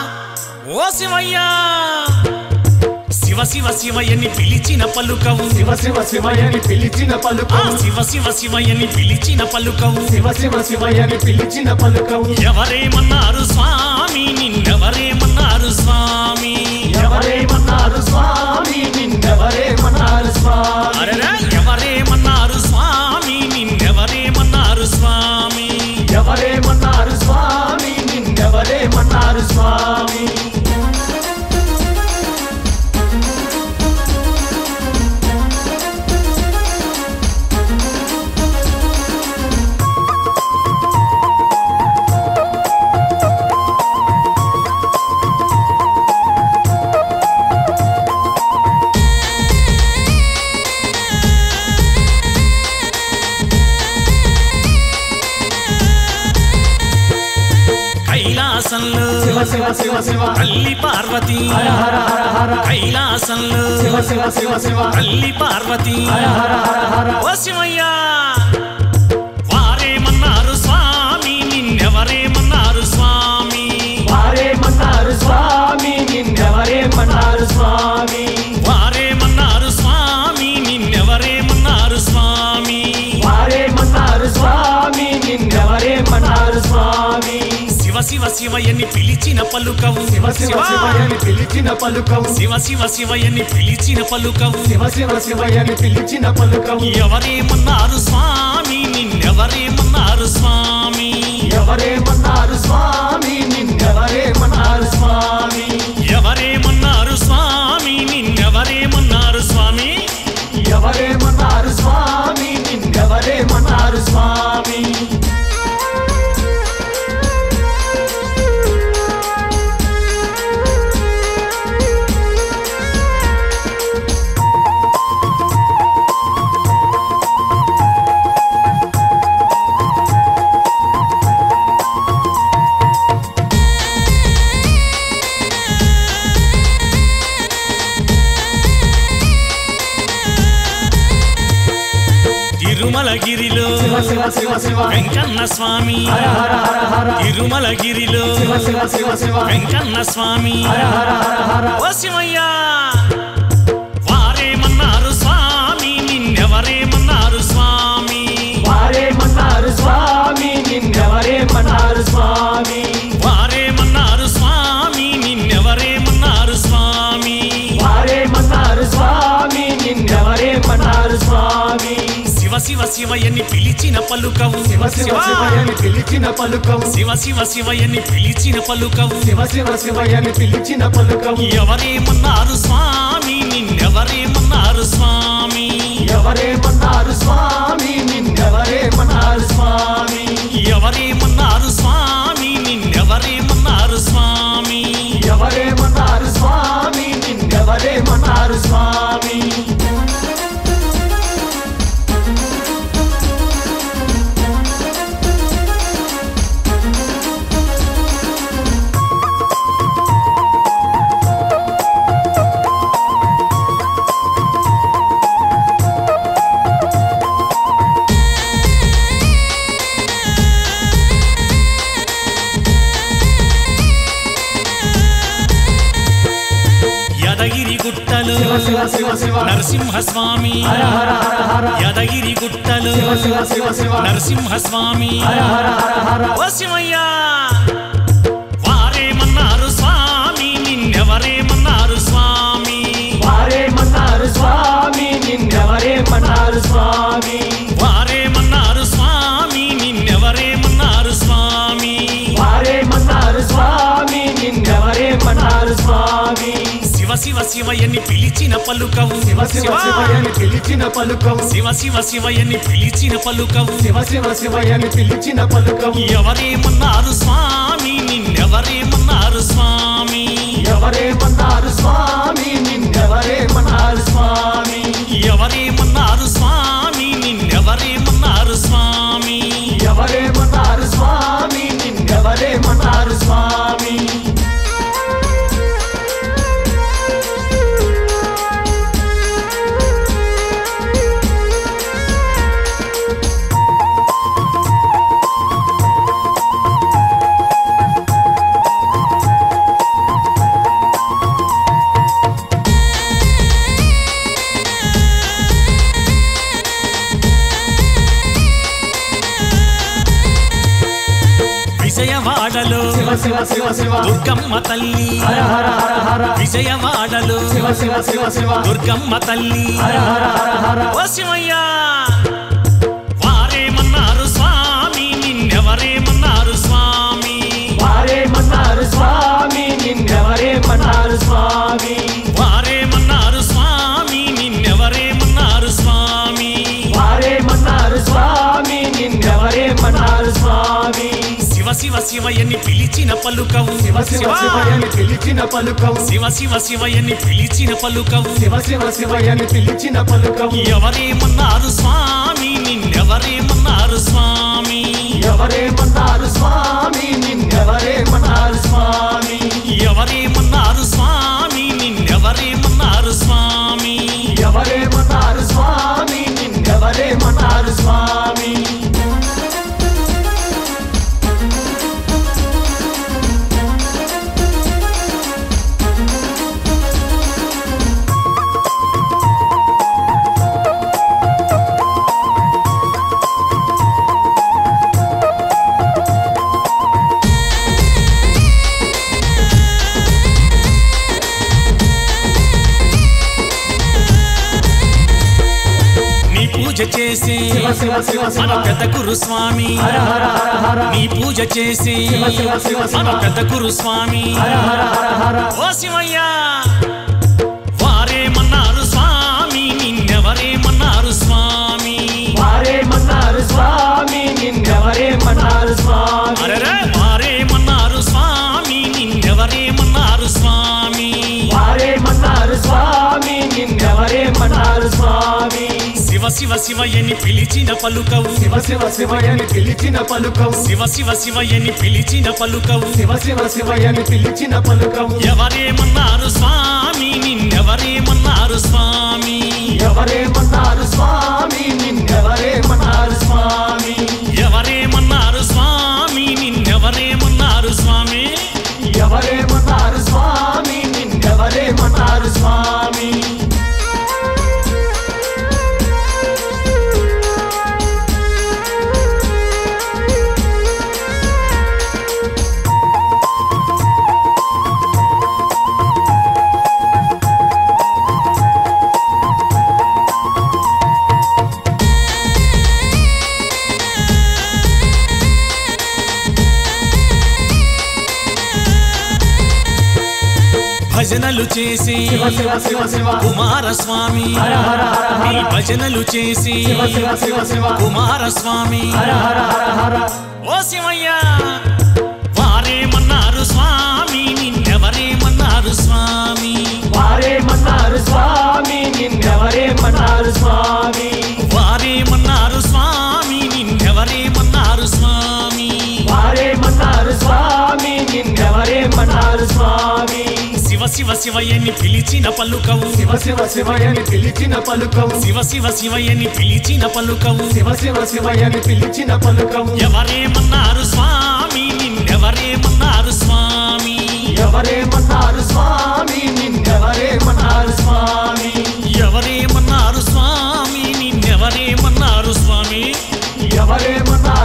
ఓ శివయ్యా శివ శివ శివయ్యని పిలిచిన పలుకవు శివ శివ శివయని పిలిచిన ఆ పలుకవు శివ శివ శివయ్యని పిలిచిన పలుకవు శివ శివ శివయని పిలిచిన పలుకవు ఎవరేమన్నారు స్వామి నిన్నెవరేమన్నారు స్వామి ఎవరేమన్నారు స్వామి నిన్నెవరేమన్నారు స్వామి అరెరా ఎవరేమన్నారు స్వామి నిన్నెవరేమన్నారు స్వామి ఎవరేమన్నారు స్వామి నిన్నెవరేమన్నారు స్వామి కైలాసంలో శివ శివ శివ శివ తల్లి పార్వతి హర హర హర హర కైలాసంలో శివ శివ శివ శివ తల్లి పార్వతి హర హర హర హర ఓ శివయ్యా వారేమన్నారు స్వామి నిన్నెవరేమన్నారు స్వామి వారేమన్నారు స్వామి నిన్నెవరేమన్నారు స్వామి వారేమన్నారు స్వామి నిన్నెవరేమన్నారు స్వామి వారేమన్నారు స్వామి నిన్నెవరేమన్నారు స్వామి శివ శివ శివయ్యని పిలిచిన పలుకవు శివ శివ శివయని పిలిచిన పలుకవు శివ శివ శివయ్యని పిలిచిన పలుకవు శివ శివ శివయని పిలిచిన పలుకవు ఎవరేమన్నారు స్వామి నిన్నెవరేమన్నారు స్వామి ఎవరేమన్నారు స్వామి నిన్నెవరేమన్నారు స్వామి ఎవరేమన్నారు స్వామి నిన్నెవరేమన్నారు స్వామి ఎవరేమన్నారు స్వామి నిన్నెవరేమన్నారు స్వామి తిరుమలగిరిలో శివ శివ శివ శివ వెంకన్న స్వామి హర హర హర హర తిరుమలగిరిలో శివ శివ శివ శివ వెంకన్న స్వామి హర హర హర హర ఓ శివయ్యా వారేమన్నారు స్వామి నిన్నెవరేమన్నారు స్వామి వారేమన్నారు స్వామి నిన్నెవరేమన్నారు స్వామి వారేమన్నారు స్వామి నిన్నెవరేమన్నారు స్వామి వారేమన్నారు స్వామి నిన్నెవరేమన్నారు స్వామి శివ శివ శివయ్యని పిలిచిన పలుకవు శివ శివ శివయని పిలిచిన పలుకవు శివ శివ శివయ్యని పిలిచిన పలుకవు శివ శివ శివయని పిలిచిన పలుకవు ఎవరేమన్నారు స్వామి నిన్నెవరేమన్నారు స్వామి ఎవరేమన్నారు స్వామి నిన్నెవరేమన్నారు స్వామి ఎవరేమన్నారు స్వామి నిన్నెవరేమన్నారు స్వామి ఎవరేమన్నారు స్వామి నిన్నెవరేమన్నారు స్వామి యదగిరి గుట్టలు శివ శివ శివ శివ నరసింహస్వామి హర హర హర హర యదగిరి గుట్టలు శివ శివ శివ శివ నరసింహస్వామి హర హర హర హర ఓ శివయ్యా వారేమన్నారు స్వామి నిన్నెవరేమన్నారు స్వామి వారేమన్నారు స్వామి నిన్నెవరేమన్నారు స్వామి వారేమన్నారు స్వామి నిన్నెవరేమన్నారు స్వామి వారేమన్నారు స్వామి నిన్నెవరేమన్నారు స్వామి శివ శివ శివయ్యని పిలిచిన పలుకవు శివ శివ శివయని పిలిచిన పలుకవు శివ శివ శివయ్యని పిలిచిన పలుకవు శివ శివ శివయని పిలిచిన పలుకవు ఎవరేమన్నారు స్వామి నిన్నెవరేమన్నారు స్వామి ఎవరేమన్నారు స్వామి నిన్నెవరేమన్నారు స్వామి ఎవరేమన్నారు స్వామి నిన్నెవరేమన్నారు స్వామి ఎవరేమన్నారు స్వామి నిన్నెవరేమన్నారు స్వామి దుర్గమ్మ తల్లి హర హర హర హర విజయవాడలో శివ శివ శివ శివ దుర్గమ్మ తల్లి హర హర హర హర ఓ శివయ్య వారేమన్నారు స్వామి నిన్నెవరేమన్నారు స్వామి వారేమన్నారు స్వామి నిన్నెవరేమన్నారు స్వామి వారేమన్నారు స్వామి నిన్నెవరేమన్నారు స్వామి వారేమన్నారు స్వామి నిన్నెవరేమన్నారు స్వామి శివ శివ శివయ్యని పిలిచిన పలుకవు శివ శివ శివయని పిలిచిన పలుకవు శివ శివ శివయ్యని పిలిచిన పలుకవు శివ శివ శివయని పిలిచిన పలుకవు ఎవరేమన్నారు స్వామి నిన్నెవరేమన్నారు స్వామి ఎవరేమన్నారు స్వామి నిన్నెవరేమన్నారు స్వామి ఎవరేమన్నారు స్వామి నిన్నెవరేమన్నారు స్వామి ఎవరేమన్నారు స్వామి నిన్నెవరేమన్నారు స్వామి నీ పూజ చేసి శివ శివ శివ శివ మన పెద్ద గురు స్వామి హర హర హర హర నీ పూజ చేసి శివ శివ శివ శివ మన పెద్ద గురు స్వామి హర హర హర హర ఓ శివయ్య వారేమన్నారు స్వామి నిన్నెవరేమన్నారు స్వామి వారేమన్నారు స్వామి నిన్నెవరేమన్నారు స్వామి అరెరే వారేమన్నారు స్వామి నిన్నెవరేమన్నారు స్వామి వారేమన్నారు స్వామి నిన్నెవరేమన్నారు స్వామి శివ శివ శివయ్యని పిలిచిన పలుకవు శివ శివ శివయని పిలిచిన పలుకవు శివ శివ శివయ్యని పిలిచిన పలుకవు శివ శివ శివయని పిలిచిన పలుకవు ఎవరేమన్నారు స్వామి నిన్నెవరేమన్నారు స్వామి ఎవరేమన్నారు స్వామి నిన్నెవరేమన్నారు స్వామి ఎవరేమన్నారు స్వామి నిన్నెవరేమన్నారు స్వామి ఎవరేమన్నారు స్వామి నిన్నెవరేమన్నారు స్వామి భజనలు చేసి శివ శివ శివ శివ కుమారస్వామి హర హర హర నీ హర భజనలు చేసి శివ శివ శివ శివ కుమారస్వామి హర హర హర హర ఓ శివయ్య వారేమన్నారు స్వామి నిన్నెవరేమన్నారు స్వామి వారేమన్నారు స్వామి నిన్నెవరేమన్నారు స్వామి వారేమన్నారు స్వామి నిన్నెవరేమన్నారు స్వామి వారేమన్నారు స్వామి నిన్నెవరేమన్నారు స్వామి శివ శివ శివయ్యని పిలిచిన పలుకవు శివ శివ శివయని పిలిచిన పలుకవు శివ శివ శివయ్యని పిలిచిన పలుకవు శివ శివ శివయని పిలిచిన పలుకవు ఎవరేమన్నారు స్వామి నిన్నెవరేమన్నారు స్వామి ఎవరేమన్నారు స్వామి నిన్నెవరేమన్నారు స్వామి ఎవరేమన్నారు స్వామి నిన్నెవరేమన్నారు స్వామి ఎవరేమన్నారు